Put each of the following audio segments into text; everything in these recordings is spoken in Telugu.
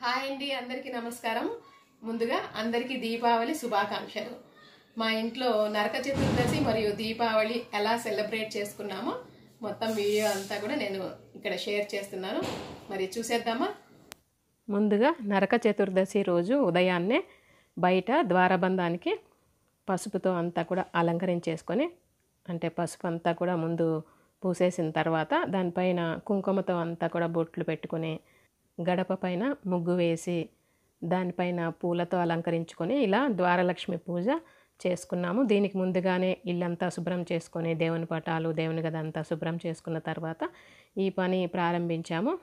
హాయ్ అండి అందరికీ నమస్కారం ముందుగా అందరికీ దీపావళి శుభాకాంక్షలు మా ఇంట్లో నరక చతుర్దశి మరియు దీపావళి ఎలా సెలబ్రేట్ చేసుకున్నామో మొత్తం వీడియో అంతా కూడా నేను ఇక్కడ షేర్ చేస్తున్నాను మరి చూసేద్దామా ముందుగా నరక చతుర్దశి రోజు ఉదయాన్నే బయట ద్వారబంధానికి పసుపుతో అంతా కూడా అలంకరించేసుకొని అంటే పసుపు అంతా కూడా ముందు పూసేసిన తర్వాత దానిపైన కుంకుమతో అంతా కూడా బొట్లు పెట్టుకొని గడప పైన ముగ్గు వేసి దానిపైన పూలతో అలంకరించుకొని ఇలా ద్వారలక్ష్మి పూజ చేసుకున్నాము దీనికి ముందుగానే ఇల్లంతా శుభ్రం చేసుకొని దేవుని పటాలు దేవుని గది అంతా శుభ్రం చేసుకున్న తర్వాత ఈ పని ప్రారంభించాము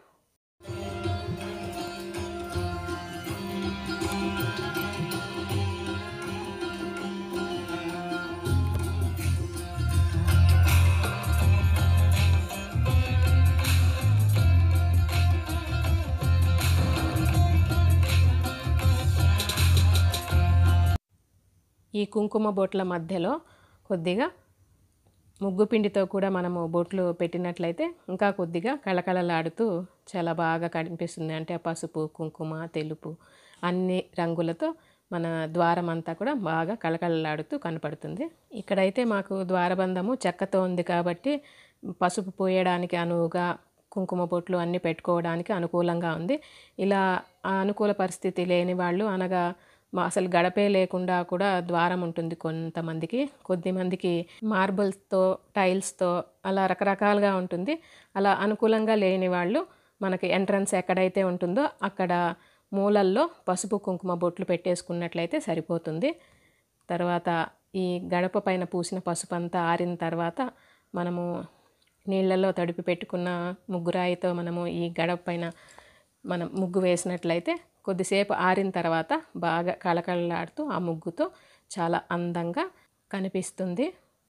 ఈ కుంకుమ బొట్ల మధ్యలో కొద్దిగా ముగ్గు పిండితో కూడా మనము బొట్లు పెట్టినట్లయితే ఇంకా కొద్దిగా కళకళలాడుతూ చాలా బాగా కనిపిస్తుంది అంటే పసుపు కుంకుమ తెలుపు అన్ని రంగులతో మన ద్వారం అంతా కూడా బాగా కళకళలాడుతూ కనపడుతుంది ఇక్కడైతే మాకు ద్వారబంధము చెక్కతో ఉంది కాబట్టి పసుపు పోయడానికి అనువుగా కుంకుమ బొట్లు అన్నీ పెట్టుకోవడానికి అనుకూలంగా ఉంది ఇలా ఆ అనుకూల పరిస్థితి లేని వాళ్ళు అనగా మా అసలు గడపే లేకుండా కూడా ద్వారం ఉంటుంది కొంతమందికి కొద్దిమందికి మార్బుల్స్తో టైల్స్తో అలా రకరకాలుగా ఉంటుంది అలా అనుకూలంగా లేని వాళ్ళు మనకి ఎంట్రన్స్ ఎక్కడైతే ఉంటుందో అక్కడ మూలల్లో పసుపు కుంకుమ బొట్లు పెట్టేసుకున్నట్లయితే సరిపోతుంది తర్వాత ఈ గడప పైన పూసిన పసుపు అంతా ఆరిన తర్వాత మనము నీళ్ళలో తడిపి పెట్టుకున్న ముగ్గురాయితో మనము ఈ గడప పైన మనం ముగ్గు వేసినట్లయితే కొద్దిసేపు ఆరిన తర్వాత బాగా కళకళలాడుతూ ఆ ముగ్గుతో చాలా అందంగా కనిపిస్తుంది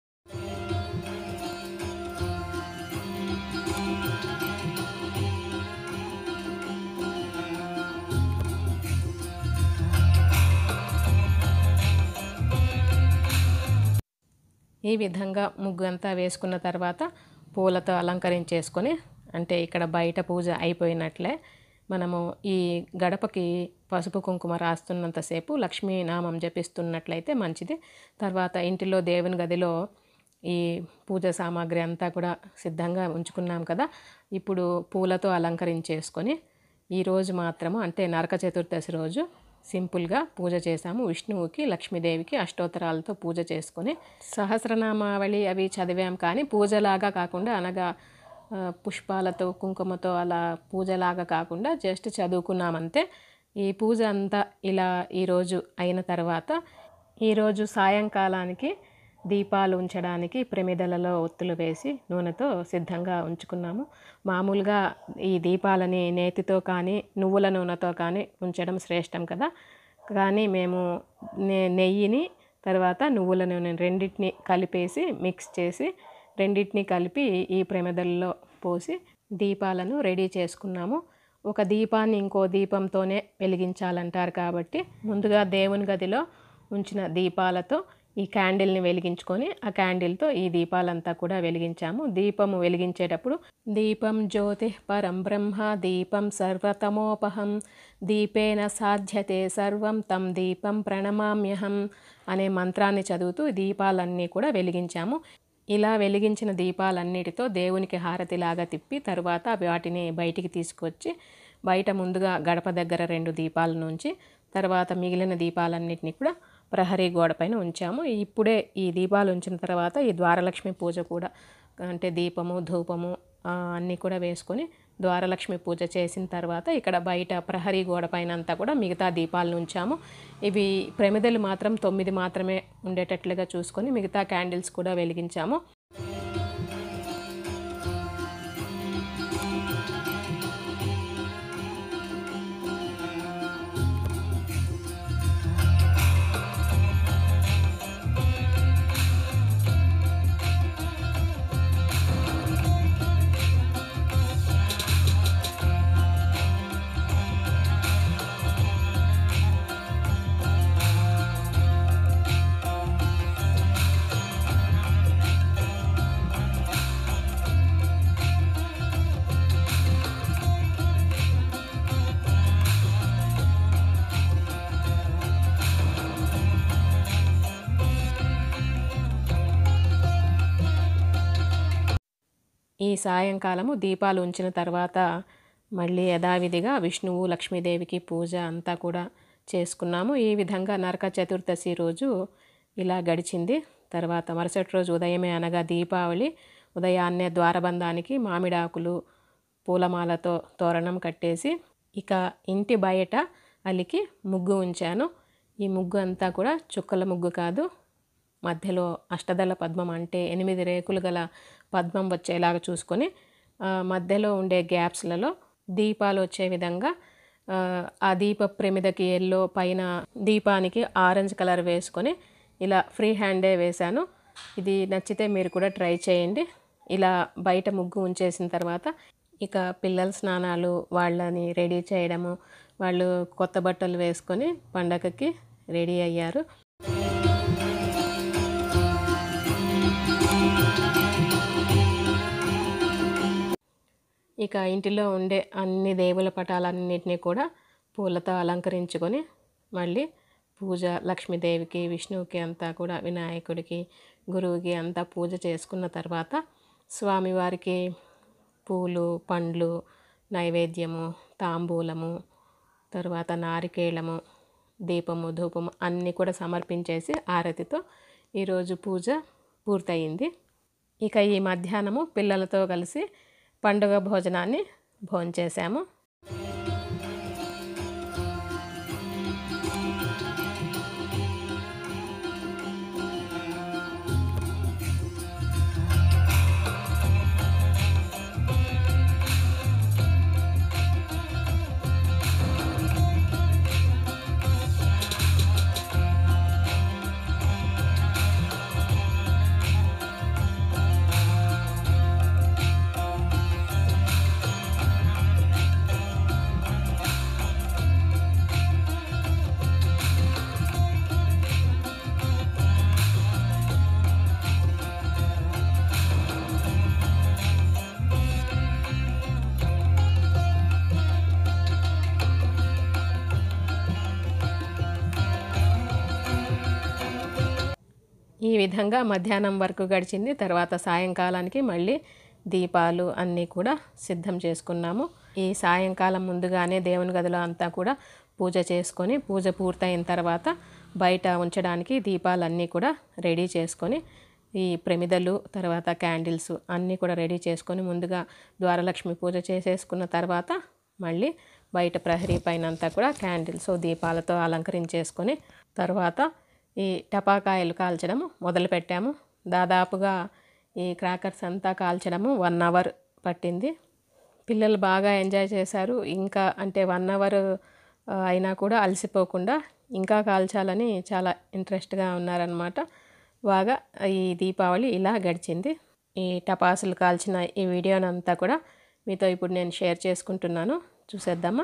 ఈ విధంగా ముగ్గు అంతా వేసుకున్న తర్వాత పూలతో అలంకరించేసుకొని అంటే ఇక్కడ బయట పూజ అయిపోయినట్లే మనము ఈ గడపకి పసుపు కుంకుమ రాస్తున్నంతసేపు లక్ష్మీనామం జపిస్తున్నట్లయితే మంచిది తర్వాత ఇంటిలో దేవుని గదిలో ఈ పూజ సామాగ్రి అంతా కూడా సిద్ధంగా ఉంచుకున్నాం కదా ఇప్పుడు పూలతో అలంకరించేసుకొని ఈరోజు మాత్రము అంటే నరక చతుర్దశి రోజు సింపుల్గా పూజ చేశాము విష్ణువుకి లక్ష్మీదేవికి అష్టోత్తరాలతో పూజ చేసుకొని సహస్రనామావళి అవి చదివాం కానీ పూజలాగా కాకుండా అనగా ఆ, పుష్పాలతో కుంకుమతో అలా పూజలాగా కాకుండా జస్ట్ చదువుకున్నామంతే ఈ పూజ అంతా ఇలా ఈరోజు అయిన తర్వాత ఈరోజు సాయంకాలానికి దీపాలు ఉంచడానికి ప్రమిదలలో ఒత్తులు వేసి నూనెతో సిద్ధంగా ఉంచుకున్నాము మామూలుగా ఈ దీపాలని నేతితో కానీ నువ్వుల నూనెతో కానీ ఉంచడం శ్రేష్టం కదా కానీ మేము నె నెయ్యిని తర్వాత నువ్వుల నూనె రెండింటిని కలిపేసి మిక్స్ చేసి రెండింటిని కలిపి ఈ ప్రమిదల్లో పోసి దీపాలను రెడీ చేసుకున్నాము ఒక దీపాన్ని ఇంకో దీపంతోనే వెలిగించాలంటారు కాబట్టి ముందుగా దేవుని గదిలో ఉంచిన దీపాలతో ఈ క్యాండిల్ని వెలిగించుకొని ఆ క్యాండిల్తో ఈ దీపాలంతా కూడా వెలిగించాము దీపము వెలిగించేటప్పుడు దీపం జ్యోతి పరం బ్రహ్మ దీపం సర్వతమోపహం దీపేన సాధ్యతే సర్వం తం దీపం ప్రణమామ్యహం అనే మంత్రాన్ని చదువుతూ ఈ దీపాలన్నీ కూడా వెలిగించాము ఇలా వెలిగించిన దీపాలన్నిటితో దేవునికి హారతిలాగా తిప్పి తరువాత వాటిని బయటికి తీసుకొచ్చి బయట ముందుగా గడప దగ్గర రెండు దీపాల నుంచి తర్వాత మిగిలిన దీపాలన్నిటిని కూడా ప్రహరీ గోడ పైన ఉంచాము ఇప్పుడే ఈ దీపాలు ఉంచిన తర్వాత ఈ ద్వారలక్ష్మి పూజ కూడా అంటే దీపము ధూపము ఆ, అన్నీ కూడా వేసుకొని ద్వారలక్ష్మి పూజ చేసిన తర్వాత ఇక్కడ బయట ప్రహరీ గోడ పైన అంతా కూడా మిగతా దీపాలను ఉంచాము ఇవి ప్రమిదలు మాత్రం తొమ్మిది మాత్రమే ఉండేటట్లుగా చూసుకొని మిగతా క్యాండిల్స్ కూడా వెలిగించాము ఈ సాయంకాలము దీపాలు ఉంచిన తర్వాత మళ్ళీ యథావిధిగా విష్ణువు లక్ష్మీదేవికి పూజ అంతా కూడా చేసుకున్నాము ఈ విధంగా నరక చతుర్దశి రోజు ఇలా గడిచింది తర్వాత మరుసటి రోజు ఉదయమే అనగా దీపావళి ఉదయాన్నే ద్వారబంధానికి మామిడాకులు పూలమాలతో తోరణం కట్టేసి ఇక ఇంటి బయట అలికి ముగ్గు ఉంచాను ఈ ముగ్గు అంతా కూడా చుక్కల ముగ్గు కాదు మధ్యలో అష్టదళ పద్మం అంటే ఎనిమిది రేకులు గల పద్మం వచ్చేలాగా చూసుకొని ఆ, మధ్యలో ఉండే గ్యాప్స్లలో దీపాలు వచ్చే విధంగా ఆ, ఆ దీప ప్రమిదకి ఎల్లో పైన దీపానికి ఆరెంజ్ కలర్ వేసుకొని ఇలా ఫ్రీ హ్యాండే వేశాను ఇది నచ్చితే మీరు కూడా ట్రై చేయండి ఇలా బయట ముగ్గు ఉంచేసిన తర్వాత ఇక పిల్లల స్నానాలు వాళ్ళని రెడీ చేయడము వాళ్ళు కొత్త బట్టలు వేసుకొని పండగకి రెడీ అయ్యారు ఇక ఇంటిలో ఉండే అన్ని దేవుల పటాలన్నింటినీ కూడా పూలతో అలంకరించుకొని మళ్ళీ పూజ లక్ష్మీదేవికి విష్ణువుకి అంతా కూడా వినాయకుడికి గురువుకి అంతా పూజ చేసుకున్న తర్వాత స్వామివారికి పూలు పండ్లు నైవేద్యము తాంబూలము తర్వాత నారికేళము దీపము ధూపము అన్నీ కూడా సమర్పించేసి ఆరతితో ఈరోజు పూజ పూర్తయింది ఇక ఈ మధ్యాహ్నము పిల్లలతో కలిసి పండుగ భోజనాన్ని భోంచేశాము ఈ విధంగా మధ్యాహ్నం వరకు గడిచింది తర్వాత సాయంకాలానికి మళ్ళీ దీపాలు అన్నీ కూడా సిద్ధం చేసుకున్నాము ఈ సాయంకాలం ముందుగానే దేవుని గదిలో అంతా కూడా పూజ చేసుకొని పూజ పూర్తయిన తర్వాత బయట ఉంచడానికి దీపాలన్నీ కూడా రెడీ చేసుకొని ఈ ప్రమిదలు తర్వాత క్యాండిల్స్ అన్నీ కూడా రెడీ చేసుకొని ముందుగా ద్వారలక్ష్మి పూజ చేసేసుకున్న తర్వాత మళ్ళీ బయట ప్రహరీ పైన అంతా కూడా క్యాండిల్స్ దీపాలతో అలంకరించేసుకొని తర్వాత ఈ టపాకాయలు కాల్చడం మొదలుపెట్టాము దాదాపుగా ఈ క్రాకర్స్ అంతా కాల్చడము వన్ అవర్ పట్టింది పిల్లలు బాగా ఎంజాయ్ చేశారు ఇంకా అంటే వన్ అవర్ అయినా కూడా అలసిపోకుండా ఇంకా కాల్చాలని చాలా ఇంట్రెస్ట్గా ఉన్నారనమాట బాగా ఈ దీపావళి ఇలా గడిచింది ఈ టపాసులు కాల్చిన ఈ వీడియోనంతా కూడా మీతో ఇప్పుడు నేను షేర్ చేసుకుంటున్నాను చూసేద్దామా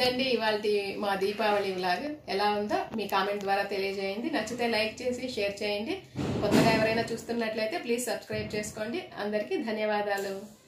ఇదండి ఇవాళ మా దీపావళి వ్లాగ్ ఎలా ఉందో మీ కామెంట్ ద్వారా తెలియజేయండి నచ్చితే లైక్ చేసి షేర్ చేయండి కొత్తగా ఎవరైనా చూస్తున్నట్లయితే ప్లీజ్ సబ్స్క్రైబ్ చేసుకోండి అందరికీ ధన్యవాదాలు